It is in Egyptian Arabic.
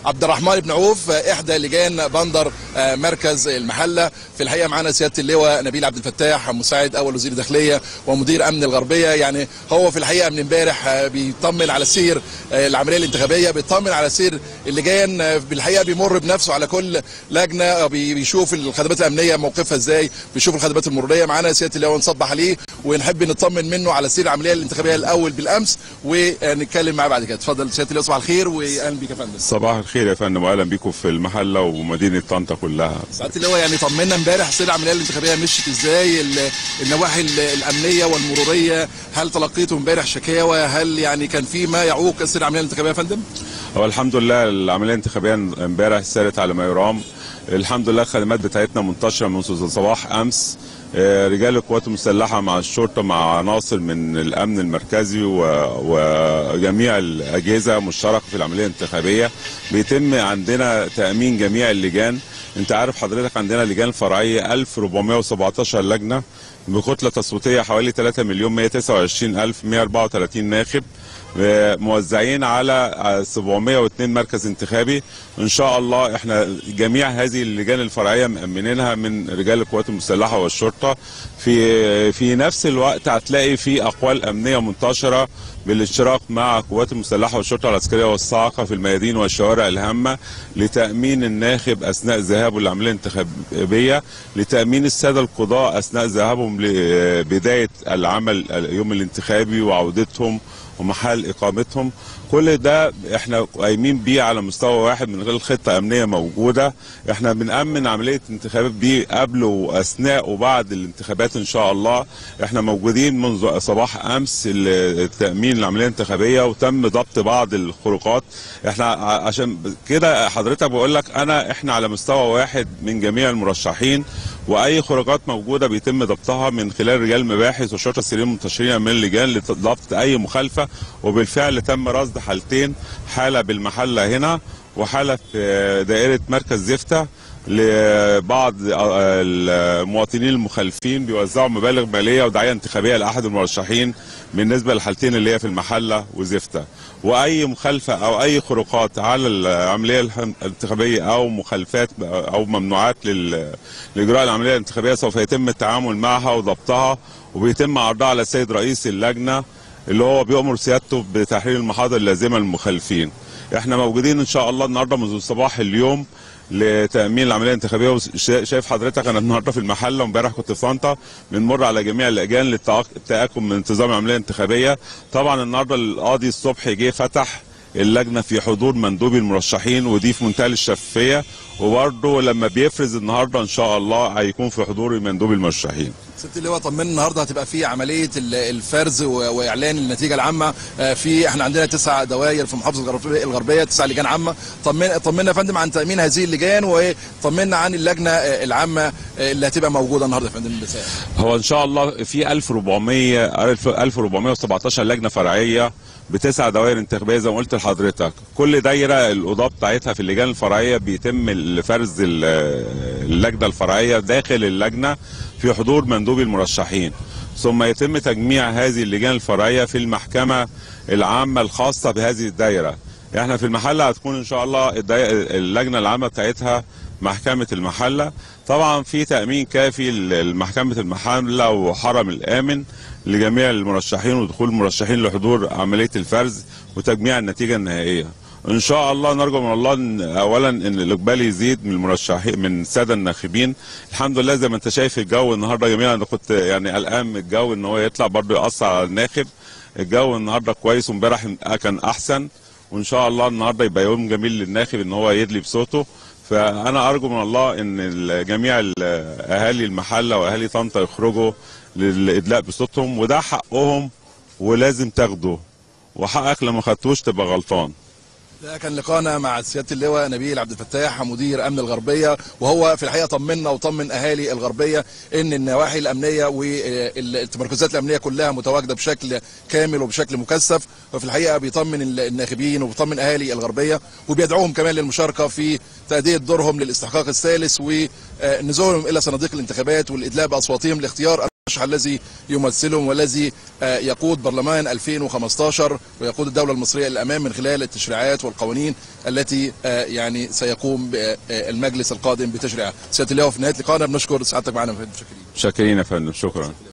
عبد الرحمن بن عوف احدى لجان بندر مركز المحله في الحقيقه معانا سياده اللواء نبيل عبد الفتاح مساعد اول وزير داخليه ومدير امن الغربيه يعني هو في الحقيقه من امبارح بيطمن على سير العمليه الانتخابيه بيطمن على سير اللجان بالحقيقه بيمر بنفسه على كل لجنه بيشوف الخدمات الامنيه موقفها ازاي بيشوف الخدمات المروريه معانا سياده اللواء نصبح عليه ونحب نطمن منه على سير العمليه الانتخابيه الاول بالامس ونتكلم معاه بعد كده اتفضل سياده اللواء صباح الخير واهلا بيك يا فندم صباح الخير يا فندم واهلا بيكم في المحله ومدينه طنطا كلها سعاده اللواء يعني طمنا امبارح سير العمليه الانتخابيه مشيت ازاي النواحي الامنيه والمروريه هل تلقيتوا امبارح شكاوى هل يعني كان في ما يعوق سير العمليه الانتخابيه يا فندم؟ هو الحمد لله العمليه الانتخابيه امبارح سارت على ما يرام الحمد لله الخدمات بتاعتنا منتشره منذ صباح امس رجال القوات المسلحه مع الشرطه مع عناصر من الامن المركزي وجميع الاجهزه مشتركه في العمليه الانتخابيه بيتم عندنا تامين جميع اللجان انت عارف حضرتك عندنا لجان فرعيه 1417 لجنه بكتله تصويتيه حوالي 3 مليون 129 الف 134 ناخب موزعين على 702 مركز انتخابي ان شاء الله احنا جميع هذه اللجان الفرعيه مامنينها من رجال القوات المسلحه والشرطه في في نفس الوقت هتلاقي في اقوال امنيه منتشره بالاشتراك مع القوات المسلحه والشرطه العسكريه والصاعقه في الميادين والشوارع الهامه لتامين الناخب اثناء ذهابه للعمليه الانتخابيه لتامين الساده القضاء اثناء ذهابهم لبدايه العمل اليوم الانتخابي وعودتهم ومحل اقامتهم كل ده احنا قايمين بيه على مستوى واحد من غير خطه امنيه موجوده احنا بنامن عمليه الانتخابات دي قبل واثناء وبعد الانتخابات ان شاء الله احنا موجودين منذ صباح امس التامين العمليه الانتخابيه وتم ضبط بعض الخروقات احنا عشان كده حضرتك بقول لك انا احنا على مستوى واحد من جميع المرشحين واي خروجات موجوده بيتم ضبطها من خلال رجال مباحث وشرطه السيرين منتشرين من اللجان لضبط اي مخالفه وبالفعل تم رصد حالتين حاله بالمحله هنا وحاله في دائره مركز زفته لبعض المواطنين المخالفين بيوزعوا مبالغ ماليه ودعايه انتخابيه لاحد المرشحين بالنسبه للحالتين اللي هي في المحله وزفته واي مخالفه او اي خروقات على العمليه الانتخابيه او مخالفات او ممنوعات لاجراء العمليه الانتخابيه سوف يتم التعامل معها وضبطها وبيتم عرضها على السيد رئيس اللجنه اللي هو بيامر سيادته بتحرير المحاضر اللازمه للمخالفين احنا موجودين ان شاء الله النهارده منذ صباح اليوم لتامين العمليه الانتخابيه وشايف حضرتك انا النهارده في المحله وامبارح كنت في طنطا بنمر على جميع اللجان للتاكد من انتظام العمليه الانتخابيه طبعا النهارده القاضي الصبح جه فتح اللجنه في حضور مندوبي المرشحين ودي في منتهى الشفافيه وبرضه لما بيفرز النهارده ان شاء الله هيكون في حضور مندوبي المرشحين. ست اللواء طمنا النهارده هتبقى في عمليه الفرز واعلان النتيجه العامه في احنا عندنا تسع دوائر في محافظه الغربيه تسع لجان عامه طمنا طمنا يا فندم عن تامين هذه اللجان وطمنا عن اللجنه العامه اللي هتبقى موجوده النهارده يا فندم هو ان شاء الله في 1400 1417 لجنه فرعيه بتسع دوائر انتخابيه زي ما قلت لحضرتك كل دايره القضاه بتاعتها في اللجان الفرعيه بيتم فرز اللجنه الفرعيه داخل اللجنه في حضور مندوبي المرشحين ثم يتم تجميع هذه اللجان الفرعيه في المحكمه العامه الخاصه بهذه الدايره احنا في المحله هتكون ان شاء الله اللجنه العامه بتاعتها محكمه المحله طبعا في تامين كافي لمحكمه المحله وحرم الامن لجميع المرشحين ودخول المرشحين لحضور عمليه الفرز وتجميع النتيجه النهائيه ان شاء الله نرجو من الله ان اولا ان الاقبال يزيد من المرشحين من الساده الناخبين الحمد لله زي ما انت شايف الجو النهارده جميل انا كنت يعني قلقان من الجو ان هو يطلع برضه ياثر على الناخب الجو النهارده كويس وامبارح كان احسن وان شاء الله النهارده يبقى يوم جميل للناخب ان هو يدلي بصوته فانا ارجو من الله ان جميع اهالي المحله واهالي طنطا يخرجوا للادلاء بصوتهم وده حقهم ولازم تاخده وحقك لما خدتوش تبقى غلطان ده كان لقاءنا مع سياده اللواء نبيل عبد الفتاح مدير امن الغربيه وهو في الحقيقه طمنا وطمن اهالي الغربيه ان النواحي الامنيه والتمركزات الامنيه كلها متواجده بشكل كامل وبشكل مكثف وفي الحقيقه بيطمن الناخبين وبيطمن اهالي الغربيه وبيدعوهم كمان للمشاركه في تاديه دورهم للاستحقاق الثالث ونزولهم الى صناديق الانتخابات والادلاء باصواتهم لاختيار المرشح الذي يمثلهم والذي آه، يقود برلمان 2015 ويقود الدولة المصرية للأمام من خلال التشريعات والقوانين التي آه، يعني سيقوم ب- آه، المجلس القادم بتشريعها سيادة اللواء في نهاية لقائنا بنشكر سعادتك معنا في المشكلين شاكرين يا فندم شكرا